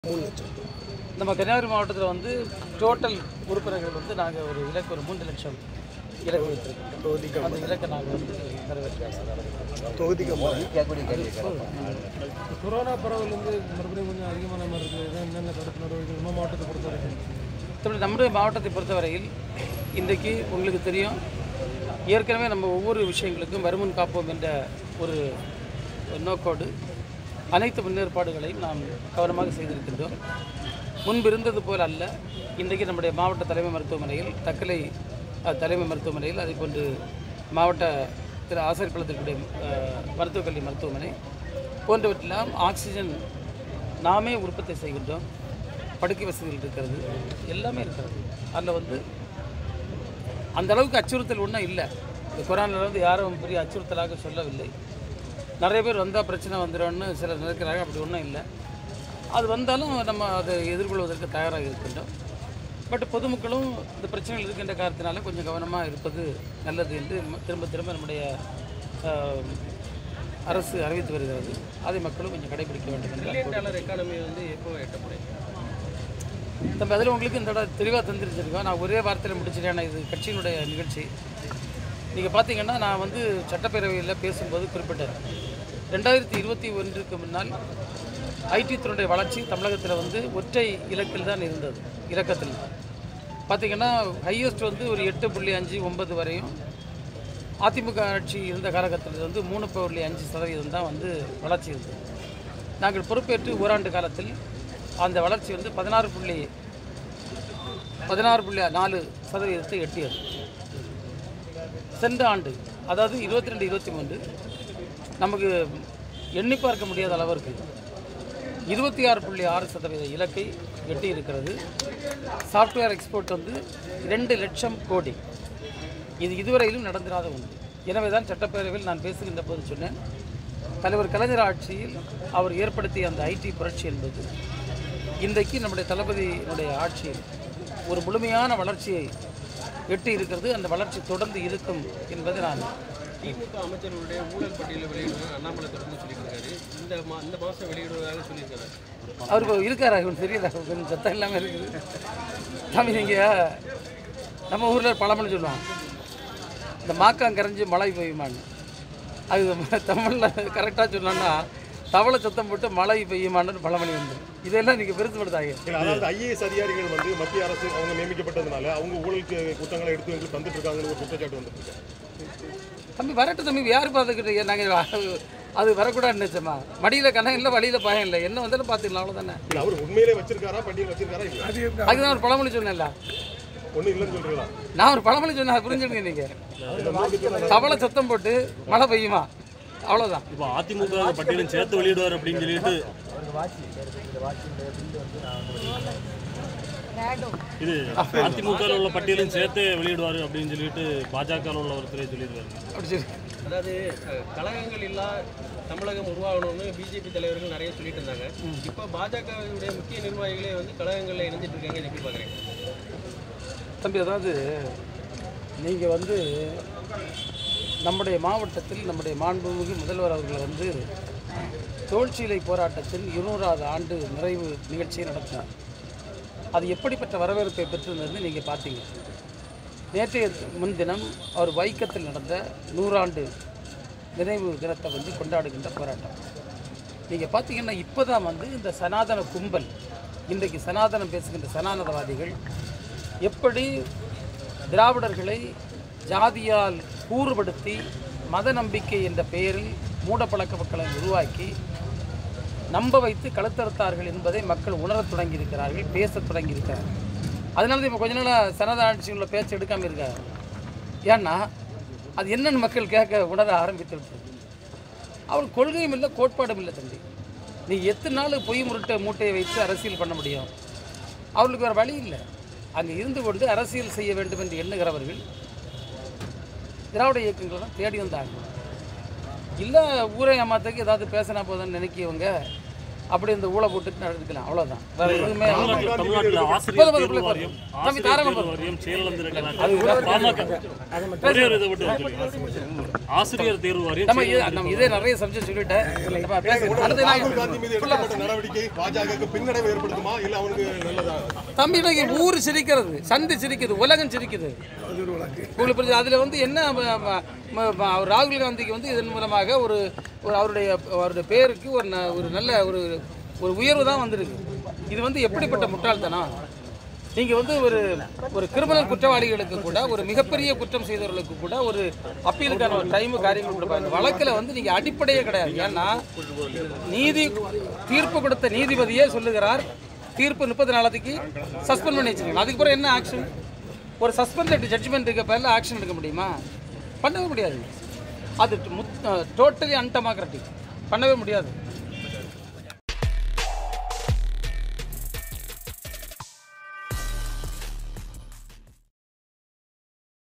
மூணு லட்சம் நம்ம கன்னியாகுமரி மாவட்டத்தில் வந்து டோட்டல் உறுப்பினர்கள் வந்து நாங்கள் ஒரு இலக்கு ஒரு மூன்று லட்சம் இலக்கு வைத்திருக்கோம் தொகுதிக்கு அந்த இலக்கை நாங்கள் வந்து நிறைவேற்றுறோம் தொகுதிக்கு ஐம்பது. கொரோனா பரவல் வந்து மறுபடியும் கொஞ்சம் அதிகமான மாதிரி இருக்குது இதான் என்னென்ன தடுப்பு நடவடிக்கை நம்ம மாவட்டத்தை பொறுத்த வரைக்கும் மற்றபடி நம்முடைய மாவட்டத்தை பொறுத்தவரையில் இன்றைக்கு உங்களுக்கு தெரியும் ஏற்கனவே நம்ம ஒவ்வொரு விஷயங்களுக்கும் வருமுன் காப்போம் என்ற ஒரு நோக்கோடு அனைத்து முன்னேற்பாடுகளையும் நாம் கவனமாக செய்திருக்கின்றோம் முன்பு இருந்தது போல் அல்ல இன்றைக்கு நம்முடைய மாவட்ட தலைமை மருத்துவமனையில் தக்கலை அஹ், தலைமை மருத்துவமனையில் அதே போன்று மாவட்ட திரு ஆசிரியப்பள்ளத்திற்குடைய மருத்துவக் கல்வி மருத்துவமனை போன்றவற்றெல்லாம் ஆக்சிஜன் நாமே உற்பத்தி செய்கின்றோம் படுக்கை வசதிகள் இருக்கிறது எல்லாமே இருக்கிறது அதில் வந்து அந்த அளவுக்கு அச்சுறுத்தல் ஒன்றும் இல்லை இந்த கொரோனாவில் வந்து யாரும் பெரிய அச்சுறுத்தலாக சொல்லவில்லை நிறைய பேர் வந்தால் பிரச்சனை வந்துடும்னு சிலர் நினைக்கிறாங்க அப்படி ஒன்றும் இல்லை அது வந்தாலும் நம்ம அதை எதிர்கொள்வதற்கு தயாராக இருக்கின்றோம் பட் பொதுமக்களும் இந்த பிரச்சனைகள் இருக்கின்ற காரணத்தினால கொஞ்சம் கவனமாக இருப்பது நல்லது என்று ம- திரும்ப திரும்ப நம்முடைய ஆஹ், அரசு அறிவித்து வருகிறது அதை மக்களும் கொஞ்சம் கடைபிடிக்க வேண்டும் என்று டாலர் எக்கானமி வந்து எப்போ எட்டப்படும் தம்பி அதில் உங்களுக்கு இந்த தடவை தெளிவாக தந்திருச்சிருக்கோம் நான் ஒரே வார்த்தையில் முடிச்சிட்டேன் இது கட்சியினுடைய நிகழ்ச்சி நீங்கள் பார்த்தீங்கன்னா நான் வந்து சட்டப்பேரவையில் பேசும்போது குறிப்பிட்டேன் ரெண்டாயிரத்தி இருபத்தி ஒன்றுக்கு முன்னால் ஐடி துறையுடைய வளர்ச்சி தமிழகத்தில் வந்து ஒற்றை இலக்கில் தான் இருந்தது இலக்கத்தில் பார்த்தீங்கன்னா ஹையஸ்ட் வந்து ஒரு எட்டு புள்ளி அஞ்சு ஒன்பது வரையும் அதிமுக ஆட்சி இருந்த காலகட்டத்தில் வந்து மூணு புள்ளி அஞ்சு சதவீதம் தான் வந்து வளர்ச்சி இருந்தது நாங்கள் பொறுப்பேற்று ஓராண்டு காலத்தில் அந்த வளர்ச்சி வந்து பதினாறு புள்ளி பதினாறு புள்ளி நாலு சதவீதத்தை எட்டியது சென்ற ஆண்டு அதாவது இருபத்தி ரெண்டு இருபத்தி மூன்று நமக்கு எண்ணி பார்க்க முடியாத அளவிற்கு இருபத்தி ஆறு புள்ளி ஆறு சதவீத இலக்கை எட்டி இருக்கிறது சாஃப்ட்வேர் எக்ஸ்போர்ட் வந்து ரெண்டு லட்சம் கோடி இது இதுவரையிலும் நடந்திராத ஒன்று எனவே தான் சட்டப்பேரவையில் நான் பேசுகின்ற போது சொன்னேன் தலைவர் கலைஞர் ஆட்சியில் அவர் ஏற்படுத்திய அந்த ஐடி புரட்சி என்பது இன்றைக்கு நம்முடைய தளபதியினுடைய ஆட்சியில் ஒரு முழுமையான வளர்ச்சியை எட்டி இருக்கிறது அந்த வளர்ச்சி தொடர்ந்து இருக்கும் என்பதை நான் திமுக அமைச்சர்களுடைய ஊழல் பட்டியலை வெளியிடுவேன் அண்ணாமலை தொடர்ந்து சொல்லிட்டு இருக்காரு இந்த மா இந்த மாதம் வெளியிடுவதாக சொல்லியிருக்காரு அவர் இப்போ இருக்காரா இவன் தெரியல கொஞ்சம் சத்தம் இல்லாமல் இருக்குது தம்பி நீங்கள் நம்ம ஊரில் பழமொழி சொல்லுவாங்க இந்த மாக்காங் கரைஞ்சி மழை பெய்யுமான்னு அது தமிழில் கரெக்டாக சொன்னோன்னா தவளை சத்தம் போட்டு மழை பெய்யுமான்னு பழமொழி வந்து இதெல்லாம் நீங்கள் பெருசுப்படுத்தாங்க இல்ல, அதாவது ஐஏஎஸ் அதிகாரிகள் வந்து மத்திய அரசு அவங்க நியமிக்கப்பட்டதுனால அவங்க ஊழலுக்கு குற்றங்களை எடுத்து எங்களுக்கு தந்துட்டு இருக்காங்கன்னு ஒரு குற்றச்சாட்டு வந்துட்டு இருக்கு தம்பி வரட்டும் தம்பி யார் பார்த்துக்கிட்டு நாங்கள் அது வரக்கூடாதுன்னு நினச்சோமா மடியில் கணம் இல்லை வழியில் பயம் இல்லை என்ன வந்தாலும் பார்த்துக்கலாம் அவ்வளோதானே இல்ல அவர் உண்மையிலே வச்சிருக்காரா பட்டியல் வச்சிருக்காரா இல்ல அதுதான் ஒரு பழமொழி சொன்னேன்ல ஒண்ணும் இல்லைன்னு சொல்றீங்களா நான் ஒரு பழமொழி சொன்னேன் அதை புரிஞ்சுடுங்க நீங்கள் தவளை சத்தம் போட்டு மழை பெய்யுமா அவ்வளோதான் இப்போ அதிமுக அந்த பட்டியலும் சேர்த்து வெளியிடுவார் அப்படின்னு சொல்லிட்டு இது அதிமுக உள்ள பட்டியலும் சேர்த்து வெளியிடுவார் அப்படின்னு சொல்லிட்டு பாஜக உள்ள ஒருத்தரே சொல்லியிருக்காரு அப்படி சரி அதாவது அஹ், கழகங்கள் இல்லா தமிழகம் உருவாகணும்னு பிஜேபி தலைவர்கள் நிறைய சொல்லிட்டு இருந்தாங்க இப்போ பாஜகவுடைய முக்கிய நிர்வாகிகளே வந்து கழகங்களில் இணைஞ்சிட்டு இருக்காங்க இதை எப்படி பார்க்குறீங்க தம்பி அதாவது நீங்கள் வந்து நம்முடைய மாவட்டத்தில் நம்முடைய மாண்புமிகு முதல்வர் அவர்கள் வந்து தோல்சீலை போராட்டத்தில் இருநூறாவது ஆண்டு நிறைவு நிகழ்ச்சியை நடத்தினார் அது எப்படிப்பட்ட வரவேற்பை பெற்றிருந்ததுன்னு நீங்கள் பார்த்தீங்க நேற்றைய முன்தினம் அவர் வைக்கத்தில் நடந்த நூறாண்டு நினைவு தினத்தை வந்து கொண்டாடுகின்ற போராட்டம் நீங்கள் பார்த்தீங்கன்னா இப்போ தான் வந்து இந்த சனாதன கும்பல் இன்றைக்கு சனாதனம் பேசுகின்ற சனாதனவாதிகள் எப்படி திராவிடர்களை ஜாதியால் கூறுபடுத்தி மத நம்பிக்கை என்ற பெயரில் மூடப்பழக்க மக்களை உருவாக்கி நம்ப வைத்து கழுத்தறுத்தார்கள் என்பதை மக்கள் உணரத் தொடங்கியிருக்கிறார்கள் பேசத் தொடங்கியிருக்கிறார்கள் அதனால தான் இப்போ கொஞ்ச நாளாக சனத ஆட்சியுள்ள பேச்சு எடுக்காமல் இருக்காங்க ஏன்னா அது என்னன்னு மக்கள் கேட்க உணர ஆரம்பித்து விட்டது அவர் கொள்கையும் இல்லை கோட்பாடும் இல்லை தம்பி நீ எத்தனை நாள் பொய் முருட்டை மூட்டையை வைத்து அரசியல் பண்ண முடியும் அவர்களுக்கு வேறு வழி இல்லை அங்கே இருந்து கொண்டு அரசியல் செய்ய வேண்டும் என்று எண்ணுகிறவர்கள் திராவிட இயக்கங்களை தான் தேடி வந்தாங்க இல்லை ஊரை ஏமாத்துக்கு ஏதாவது பேசினா போதும்னு நினைக்கியவங்க அப்படி இந்த ஊழ போட்டுட்டு நடந்துக்கலாம் அவ்வளவுதான் வேற எதுவுமே தமிழ்நாட்டில் தமிழ்நாட்டில் ஆசிரியர் போதும், தேர்வு போதும், வாரியம் தம்பி, ஆசிரியர் தாராளமா தேர்வு வாரியம் செயலிழந்திருக்கிறாங்க பாமக ஒரே ஒரு இதை மட்டும் சொல்லி ஆசிரியர் தேர்வு வாரியம் நம்ம இது- நம்ம இதே நிறைய சப்ஜெக்ட் சொல்லிட்டேன் நம்ம பேசுங்க. அடுத்து நான் ராகுல் காந்தி மீது எடுக்கப்பட்ட நடவடிக்கை பாஜகவுக்கு பின்னடைவு ஏற்படுத்துமா இல்ல அவனுக்கு நல்லதா தம்பி இன்னைக்கு ஊர் சிரிக்கிறது சந்தி சிரிக்குது உலகம் சிரிக்குது உங்களுக்கு புரியுது அதில் வந்து என்ன ம- ம- ம- ம- அவர் ராகுல் காந்திக்கு வந்து இதன் மூலமாக ஒரு ஒரு அவருடைய அவருடைய பேருக்கு ஒரு ந- ஒரு நல்ல ஒரு ஒரு உயர்வு தான் வந்திருக்கு இது வந்து எப்படிப்பட்ட முட்டாள்தனம் நீங்கள் வந்து ஒரு ஒரு கிரிமினல் குற்றவாளிகளுக்கு கூட ஒரு மிகப்பெரிய குற்றம் செய்தவர்களுக்கு கூட ஒரு அப்பீலுக்கான ஒரு டைம் காரியங்கள் கொடுப்பாங்க வழக்கில் வந்து நீங்கள் அடிப்படையே கிடையாது ஏன்னா நீதி தீர்ப்பு கொடுத்த நீதிபதியே சொல்லுகிறார் தீர்ப்பு முப்பது நாளைக்கு சஸ்பெண்ட் பண்ணி வச்சிருக்கீங்க அதுக்கப்புறம் என்ன ஆக்ஷன் ஒரு சஸ்பெண்டட் ஜட்ஜ்மெண்ட் இருக்க பேரில் ஆக்ஷன் எடுக்க முடியுமா பண்ணவே முடியாது அது டோட்டலி அன்டெமோக்ராட்டிக் பண்ணவே முடியாது